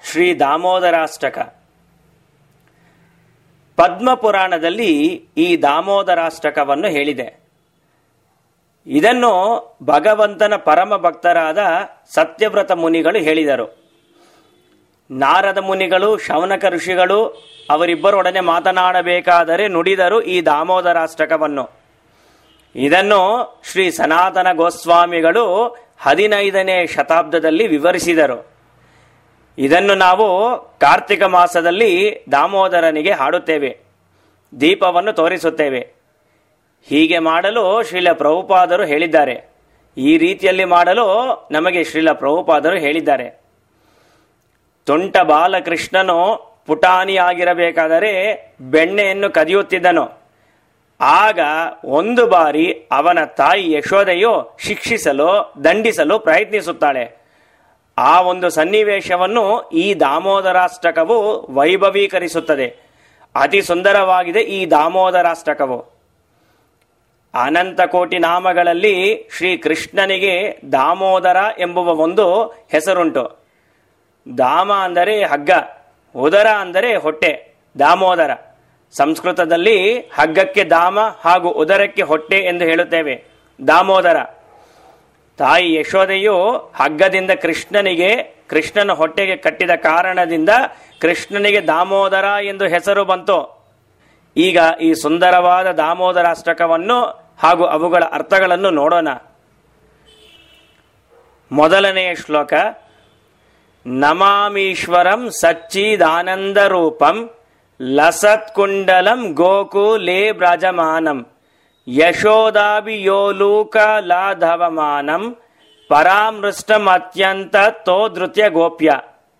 ಶ್ರೀ ದಾಮೋದರಾಷ್ಟಕ ಪದ್ಮ ಪುರಾಣದಲ್ಲಿ ಈ ದಾಮೋದರಾಷ್ಟಕವನ್ನು ಹೇಳಿದೆ ಇದನ್ನು ಭಗವಂತನ ಪರಮ ಭಕ್ತರಾದ ಸತ್ಯವ್ರತ ಮುನಿಗಳು ಹೇಳಿದರು ನಾರದ ಮುನಿಗಳು ಶೌನಕ ಋಷಿಗಳು ಅವರಿಬ್ಬರೊಡನೆ ಮಾತನಾಡಬೇಕಾದರೆ ನುಡಿದರು ಈ ದಾಮೋದರಾಷ್ಟಕವನ್ನು ಇದನ್ನು ಶ್ರೀ ಸನಾತನ ಗೋಸ್ವಾಮಿಗಳು ಹದಿನೈದನೇ ಶತಾಬ್ದದಲ್ಲಿ ವಿವರಿಸಿದರು ಇದನ್ನು ನಾವು ಕಾರ್ತಿಕ ಮಾಸದಲ್ಲಿ ದಾಮೋದರನಿಗೆ ಹಾಡುತ್ತೇವೆ ದೀಪವನ್ನು ತೋರಿಸುತ್ತೇವೆ ಹೀಗೆ ಮಾಡಲು ಶ್ರೀಲ ಪ್ರಭುಪಾದರು ಹೇಳಿದ್ದಾರೆ ಈ ರೀತಿಯಲ್ಲಿ ಮಾಡಲು ನಮಗೆ ಶ್ರೀಲ ಪ್ರಭುಪಾದರು ಹೇಳಿದ್ದಾರೆ ತುಂಟ ಬಾಲಕೃಷ್ಣನು ಪುಟಾಣಿಯಾಗಿರಬೇಕಾದರೆ ಬೆಣ್ಣೆಯನ್ನು ಕದಿಯುತ್ತಿದ್ದನು ಆಗ ಒಂದು ಬಾರಿ ಅವನ ತಾಯಿ ಯಶೋದೆಯು ಶಿಕ್ಷಿಸಲು ದಂಡಿಸಲು ಪ್ರಯತ್ನಿಸುತ್ತಾಳೆ ಆ ಒಂದು ಸನ್ನಿವೇಶವನ್ನು ಈ ದಾಮೋದರಾಷ್ಟಕವು ವೈಭವೀಕರಿಸುತ್ತದೆ ಅತಿ ಸುಂದರವಾಗಿದೆ ಈ ದಾಮೋದರಾಷ್ಟಕವು ಅನಂತ ಕೋಟಿ ನಾಮಗಳಲ್ಲಿ ಶ್ರೀ ಕೃಷ್ಣನಿಗೆ ದಾಮೋದರ ಎಂಬುವ ಒಂದು ಹೆಸರುಂಟು ದಾಮ ಅಂದರೆ ಹಗ್ಗ ಉದರ ಅಂದರೆ ಹೊಟ್ಟೆ ದಾಮೋದರ ಸಂಸ್ಕೃತದಲ್ಲಿ ಹಗ್ಗಕ್ಕೆ ದಾಮ ಹಾಗೂ ಉದರಕ್ಕೆ ಹೊಟ್ಟೆ ಎಂದು ಹೇಳುತ್ತೇವೆ ದಾಮೋದರ ತಾಯಿ ಯಶೋದೆಯು ಹಗ್ಗದಿಂದ ಕೃಷ್ಣನಿಗೆ ಕೃಷ್ಣನ ಹೊಟ್ಟೆಗೆ ಕಟ್ಟಿದ ಕಾರಣದಿಂದ ಕೃಷ್ಣನಿಗೆ ದಾಮೋದರ ಎಂದು ಹೆಸರು ಬಂತು ಈಗ ಈ ಸುಂದರವಾದ ದಾಮೋದರಾಷ್ಟಕವನ್ನು ಹಾಗೂ ಅವುಗಳ ಅರ್ಥಗಳನ್ನು ನೋಡೋಣ ಮೊದಲನೆಯ ಶ್ಲೋಕ ನಮಾಮೀಶ್ವರಂ ಸಚ್ಚಿದಾನಂದ ರೂಪಂ ಲಸತ್ಕುಂಡಲಂ ಗೋಕುಲೇ ಬ್ರಜಮಾನಂ ಯಶೋದಾಭಿಯೋಲೂಕಲಾಧವಮಾನಂ ಪರಾಮೃಷ್ಟಮತ್ಯಂತ ತೋಧೃತ್ಯ ಗೋಪ್ಯ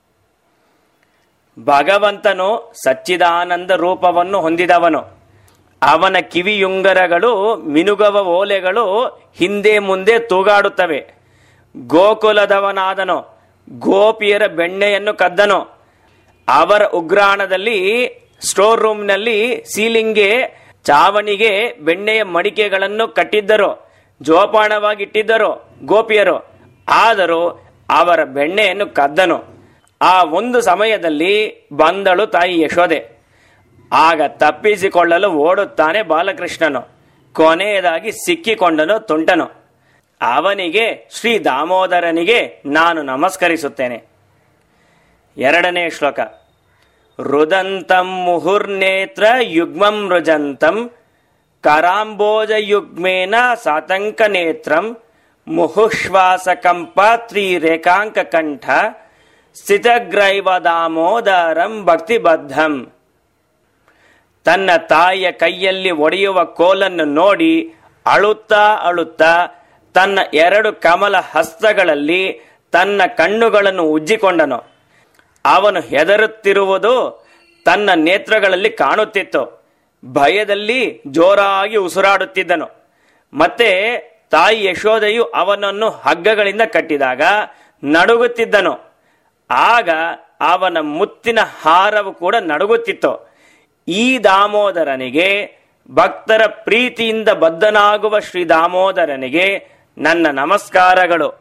ಭಗವಂತನು ಸಚ್ಚಿದಾನಂದ ರೂಪವನ್ನು ಹೊಂದಿದವನು ಅವನ ಕಿವಿಯುಂಗರಗಳು ಮಿನುಗವ ಓಲೆಗಳು ಹಿಂದೆ ಮುಂದೆ ತೂಗಾಡುತ್ತವೆ ಗೋಕುಲದವನಾದನು ಗೋಪಿಯರ ಬೆಣ್ಣೆಯನ್ನು ಕದ್ದನು ಅವರ ಉಗ್ರಾಣದಲ್ಲಿ ಸ್ಟೋರ್ ರೂಮ್ನಲ್ಲಿ ಸೀಲಿಂಗ್ಗೆ ಚಾವಣಿಗೆ ಬೆಣ್ಣೆಯ ಮಡಿಕೆಗಳನ್ನು ಕಟ್ಟಿದ್ದರು ಜೋಪಾನವಾಗಿಟ್ಟಿದ್ದರು ಗೋಪಿಯರು ಆದರೂ ಅವರ ಬೆಣ್ಣೆಯನ್ನು ಕದ್ದನು ಆ ಒಂದು ಸಮಯದಲ್ಲಿ ಬಂದಳು ತಾಯಿ ಯಶೋದೆ ಆಗ ತಪ್ಪಿಸಿಕೊಳ್ಳಲು ಓಡುತ್ತಾನೆ ಬಾಲಕೃಷ್ಣನು ಕೊನೆಯದಾಗಿ ಸಿಕ್ಕಿಕೊಂಡನು ತುಂಟನು ಅವನಿಗೆ ಶ್ರೀ ದಾಮೋದರನಿಗೆ ನಾನು ನಮಸ್ಕರಿಸುತ್ತೇನೆ ಎರಡನೇ ಶ್ಲೋಕ ರುದಂತಂ ಮುಹುರ್ನೇತ್ರ ಯುಗ್ಮಂ ರುಜಂತಂ ಕರಾಂಬೋಜ ಯುಗ್ಮೇನ ಸಾತಂಕ ನೇತ್ರಂ ಮುಹುಶ್ವಾಸ ಕಂಪ ತ್ರಿರೇಖಾಂಕ ಕಂಠ ಸ್ಥಿತಗ್ರೈವ ದಾಮೋದರಂ ಭಕ್ತಿಬದ್ಧಂ ತನ್ನ ತಾಯಿಯ ಕೈಯಲ್ಲಿ ಒಡೆಯುವ ಕೋಲನ್ನು ನೋಡಿ ಅಳುತ್ತಾ ಅಳುತ್ತಾ ತನ್ನ ಎರಡು ಕಮಲ ಹಸ್ತಗಳಲ್ಲಿ ತನ್ನ ಕಣ್ಣುಗಳನ್ನು ಉಜ್ಜಿಕೊಂಡನು ಅವನು ಹೆದರುತ್ತಿರುವುದು ತನ್ನ ನೇತ್ರಗಳಲ್ಲಿ ಕಾಣುತ್ತಿತ್ತು ಭಯದಲ್ಲಿ ಜೋರಾಗಿ ಉಸಿರಾಡುತ್ತಿದ್ದನು ಮತ್ತೆ ತಾಯಿ ಯಶೋದೆಯು ಅವನನ್ನು ಹಗ್ಗಗಳಿಂದ ಕಟ್ಟಿದಾಗ ನಡುಗುತ್ತಿದ್ದನು ಆಗ ಅವನ ಮುತ್ತಿನ ಹಾರವು ಕೂಡ ನಡುಗುತ್ತಿತ್ತು ಈ ದಾಮೋದರನಿಗೆ ಭಕ್ತರ ಪ್ರೀತಿಯಿಂದ ಬದ್ಧನಾಗುವ ಶ್ರೀ ದಾಮೋದರನಿಗೆ ನನ್ನ ನಮಸ್ಕಾರಗಳು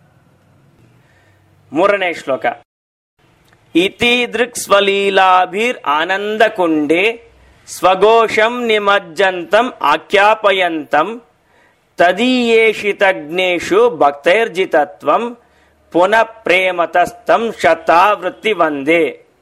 ಮೂರನೇ ಶ್ಲೋಕ ಇತಿ ದೃಕ್ ಸ್ವಲೀಲಾಭಿರ್ ಆನಂದ ಕುಂಡೆ ಸ್ವಘೋಷಂ ನಿಮಜ್ಜಂತಂ ಆಖ್ಯಾಪಯಂತಂ ತದೀಯೇಷಿತಜ್ಞೇಷು ಭಕ್ತೈರ್ಜಿತತ್ವಂ ಪುನಃ ಪ್ರೇಮತಸ್ತಂ ಶತಾವೃತ್ತಿ ಒಂದೇ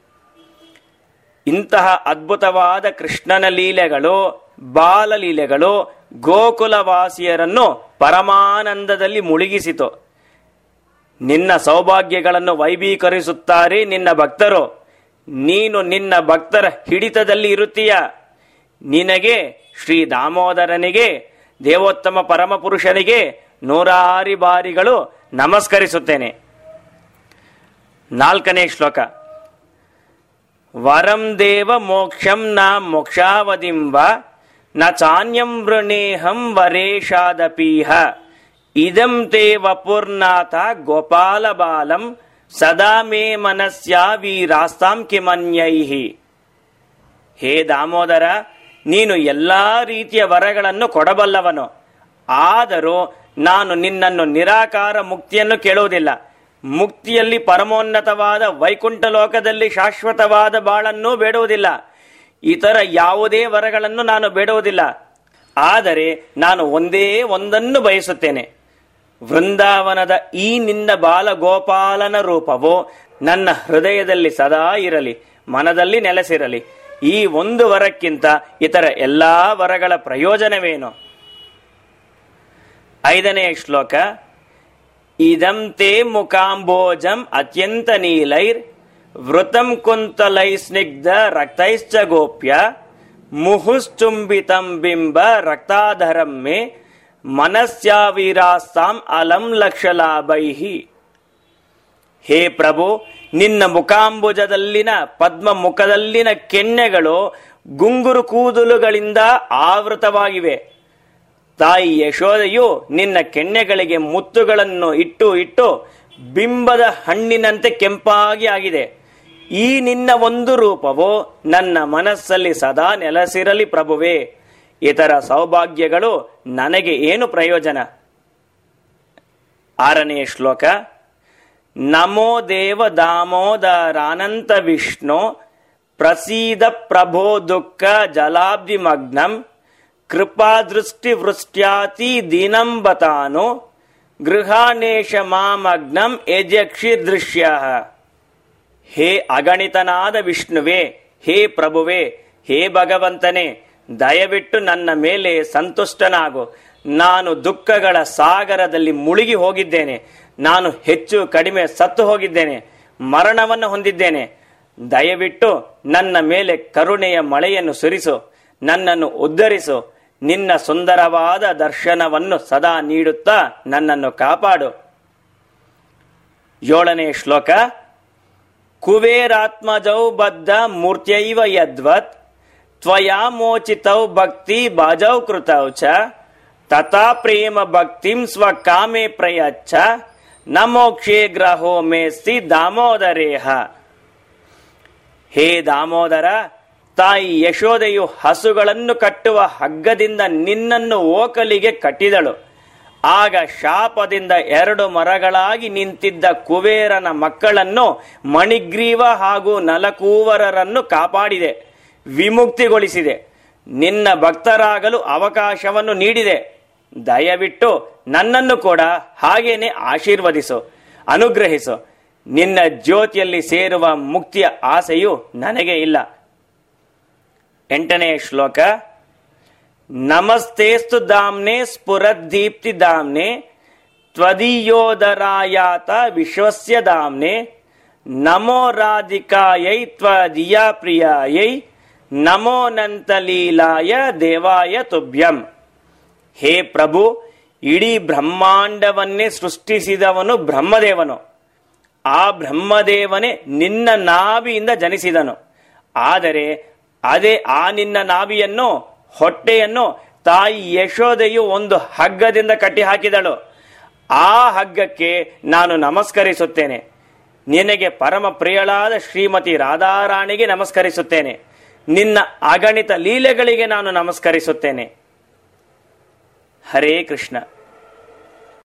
ಇಂತಹ ಅದ್ಭುತವಾದ ಕೃಷ್ಣನ ಲೀಲೆಗಳು ಬಾಲಲೀಲೆಗಳು ಗೋಕುಲವಾಸಿಯರನ್ನು ಪರಮಾನಂದದಲ್ಲಿ ಮುಳುಗಿಸಿತು ನಿನ್ನ ಸೌಭಾಗ್ಯಗಳನ್ನು ವೈಭೀಕರಿಸುತ್ತಾರೆ ನಿನ್ನ ಭಕ್ತರು ನೀನು ನಿನ್ನ ಭಕ್ತರ ಹಿಡಿತದಲ್ಲಿ ಇರುತ್ತೀಯ ನಿನಗೆ ಶ್ರೀ ದಾಮೋದರನಿಗೆ ದೇವೋತ್ತಮ ಪರಮಪುರುಷನಿಗೆ ನೂರಾರಿ ಬಾರಿಗಳು ನಮಸ್ಕರಿಸುತ್ತೇನೆ ನಾಲ್ಕನೇ ಶ್ಲೋಕ ವರಂ ದೇವ ಮೋಕ್ಷಂ ನ ಮೋಕ್ಷಾವಧಿಂವ ನ ಚಾನ್ಯಂ ವೃಣೇಹಂ ವರೇಶಾದಪೀಹ ಇದಂ ತೇ ವಪುರ್ನಾಥ ಗೋಪಾಲ ಬಾಲಂ ಸದಾ ಮೇ ಮನಸ್ಯ ವೀರಾಸ್ತಾಂ ಕಿಮನ್ಯೈಹಿ ಹೇ ದಾಮೋದರ ನೀನು ಎಲ್ಲಾ ರೀತಿಯ ವರಗಳನ್ನು ಕೊಡಬಲ್ಲವನು ಆದರೂ ನಾನು ನಿನ್ನನ್ನು ನಿರಾಕಾರ ಮುಕ್ತಿಯನ್ನು ಕೇಳುವುದಿಲ್ಲ ಮುಕ್ತಿಯಲ್ಲಿ ಪರಮೋನ್ನತವಾದ ವೈಕುಂಠ ಲೋಕದಲ್ಲಿ ಶಾಶ್ವತವಾದ ಬಾಳನ್ನು ಬೇಡುವುದಿಲ್ಲ ಇತರ ಯಾವುದೇ ವರಗಳನ್ನು ನಾನು ಬೇಡುವುದಿಲ್ಲ ಆದರೆ ನಾನು ಒಂದೇ ಒಂದನ್ನು ಬಯಸುತ್ತೇನೆ ವೃಂದಾವನದ ಈ ನಿನ್ನ ಬಾಲಗೋಪಾಲನ ರೂಪವು ನನ್ನ ಹೃದಯದಲ್ಲಿ ಸದಾ ಇರಲಿ ಮನದಲ್ಲಿ ನೆಲೆಸಿರಲಿ ಈ ಒಂದು ವರಕ್ಕಿಂತ ಇತರ ಎಲ್ಲಾ ವರಗಳ ಪ್ರಯೋಜನವೇನು ಐದನೇ ಶ್ಲೋಕ ಇದಂ ತೇ ಮುಖಾಂಬೋಜಂ ಅತ್ಯಂತ ನೀಲೈರ್ ವೃತಂ ಕುಂತಲೈ ಸ್ನಿಗ್ಧ ರಕ್ತೈಶ್ಚ ಗೋಪ್ಯ ಮುಹುಶ್ಚುಂಬಿತಂ ಬಿಂಬ ರಕ್ತಾಧರಂ ಮೇ ಮನಸ್ಯಾವೀರಾಸ್ತಾಂ ಅಲಂ ಲಕ್ಷಲಾಭೈಹಿ ಹೇ ಪ್ರಭು ನಿನ್ನ ಮುಖಾಂಬುಜದಲ್ಲಿನ ಪದ್ಮ ಮುಖದಲ್ಲಿನ ಕೆನ್ನೆಗಳು ಗುಂಗುರು ಕೂದಲುಗಳಿಂದ ಆವೃತವಾಗಿವೆ ತಾಯಿ ಯಶೋದೆಯು ನಿನ್ನ ಕೆನ್ನೆಗಳಿಗೆ ಮುತ್ತುಗಳನ್ನು ಇಟ್ಟು ಇಟ್ಟು ಬಿಂಬದ ಹಣ್ಣಿನಂತೆ ಕೆಂಪಾಗಿ ಆಗಿದೆ ಈ ನಿನ್ನ ಒಂದು ರೂಪವು ನನ್ನ ಮನಸ್ಸಲ್ಲಿ ಸದಾ ನೆಲೆಸಿರಲಿ ಪ್ರಭುವೇ ಇತರ ಸೌಭಾಗ್ಯಗಳು ನನಗೆ ಏನು ಪ್ರಯೋಜನ ಆರನೆಯ ಶ್ಲೋಕ ನಮೋ ದೇವ ದಾಮೋದರಾನಂತ ವಿಷ್ಣು ಪ್ರಸೀದ ಪ್ರಭೋ ದುಃಖ ಜಲಾಬ್ಧಿಮಗ್ನಂ ಕೃಪಾದೃಷ್ಟಿ ವೃಷ್ಟ್ಯಾತಿ ದೀನಂಬತಾನು ಗೃಹಾನೇಶ ಮಾಮಗ್ನಂ ಯಜಕ್ಷಿ ದೃಶ್ಯ ಹೇ ಅಗಣಿತನಾದ ವಿಷ್ಣುವೇ ಹೇ ಪ್ರಭುವೇ ಹೇ ಭಗವಂತನೇ ದಯವಿಟ್ಟು ನನ್ನ ಮೇಲೆ ಸಂತುಷ್ಟನಾಗು ನಾನು ದುಃಖಗಳ ಸಾಗರದಲ್ಲಿ ಮುಳುಗಿ ಹೋಗಿದ್ದೇನೆ ನಾನು ಹೆಚ್ಚು ಕಡಿಮೆ ಸತ್ತು ಹೋಗಿದ್ದೇನೆ ಮರಣವನ್ನು ಹೊಂದಿದ್ದೇನೆ ದಯವಿಟ್ಟು ನನ್ನ ಮೇಲೆ ಕರುಣೆಯ ಮಳೆಯನ್ನು ಸುರಿಸು ನನ್ನನ್ನು ಉದ್ಧರಿಸು ನಿನ್ನ ಸುಂದರವಾದ ದರ್ಶನವನ್ನು ಸದಾ ನೀಡುತ್ತಾ ನನ್ನನ್ನು ಕಾಪಾಡು ಏಳನೇ ಶ್ಲೋಕ ಕುಬೇರಾತ್ಮಜೌ ಬದ್ಧ ಮೂರ್ತ್ಯೈವ ಯದ್ವತ್ ತ್ವಯಾ ಮೋಚಿತೌ ಭಕ್ತಿ ಬಾಜೌ ಕೃತೌ ಚ ತಥಾ ಪ್ರೇಮ ಭಕ್ತಿಂ ಸ್ವಕಾಮೆ ಪ್ರಯಚ್ಛ ನ ಮೋಕ್ಷೇ ಗ್ರಹೋ ಮೇಸ್ತಿ ದಾಮೋದರೇಹ ಹೇ ದಾಮೋದರ ತಾಯಿ ಯಶೋದೆಯು ಹಸುಗಳನ್ನು ಕಟ್ಟುವ ಹಗ್ಗದಿಂದ ನಿನ್ನನ್ನು ಓಕಲಿಗೆ ಕಟ್ಟಿದಳು ಆಗ ಶಾಪದಿಂದ ಎರಡು ಮರಗಳಾಗಿ ನಿಂತಿದ್ದ ಕುಬೇರನ ಮಕ್ಕಳನ್ನು ಮಣಿಗ್ರೀವ ಹಾಗೂ ನಲಕೂವರರನ್ನು ಕಾಪಾಡಿದೆ ವಿಮುಕ್ತಿಗೊಳಿಸಿದೆ ನಿನ್ನ ಭಕ್ತರಾಗಲು ಅವಕಾಶವನ್ನು ನೀಡಿದೆ ದಯವಿಟ್ಟು ನನ್ನನ್ನು ಕೂಡ ಹಾಗೇನೆ ಆಶೀರ್ವದಿಸು ಅನುಗ್ರಹಿಸು ನಿನ್ನ ಜ್ಯೋತಿಯಲ್ಲಿ ಸೇರುವ ಮುಕ್ತಿಯ ಆಸೆಯು ನನಗೆ ಇಲ್ಲ ಎಂಟನೇ ಶ್ಲೋಕ ನಮಸ್ತೇಸ್ತು ದಾಮ್ನೆ ಸ್ಫುರದ್ದೀಪ್ತಿ ದಾಮ್ನೆ ತ್ವದೀಯೋದರಾಯಾತ ವಿಶ್ವಸ್ಯ ದಾಮ್ನೆ ನಮೋ ರಾಧಿಕಾಯೈ ತ್ವದೀಯ ಪ್ರಿಯಾಯೈ ನಮೋ ನಂತಲೀಲಾಯ ದೇವಾಯ ತುಭ್ಯಂ ಹೇ ಪ್ರಭು ಇಡೀ ಬ್ರಹ್ಮಾಂಡವನ್ನೇ ಸೃಷ್ಟಿಸಿದವನು ಬ್ರಹ್ಮದೇವನು ಆ ಬ್ರಹ್ಮದೇವನೇ ನಿನ್ನ ನಾಭಿಯಿಂದ ಜನಿಸಿದನು ಆದರೆ ಅದೇ ಆ ನಿನ್ನ ನಾಭಿಯನ್ನು ಹೊಟ್ಟೆಯನ್ನು ತಾಯಿ ಯಶೋದೆಯು ಒಂದು ಹಗ್ಗದಿಂದ ಕಟ್ಟಿ ಹಾಕಿದಳು ಆ ಹಗ್ಗಕ್ಕೆ ನಾನು ನಮಸ್ಕರಿಸುತ್ತೇನೆ ನಿನಗೆ ಪರಮ ಪ್ರಿಯಳಾದ ಶ್ರೀಮತಿ ರಾಧಾರಾಣಿಗೆ ನಮಸ್ಕರಿಸುತ್ತೇನೆ ನಿನ್ನ ಅಗಣಿತ ಲೀಲೆಗಳಿಗೆ ನಾನು ನಮಸ್ಕರಿಸುತ್ತೇನೆ ಹರೇ ಕೃಷ್ಣ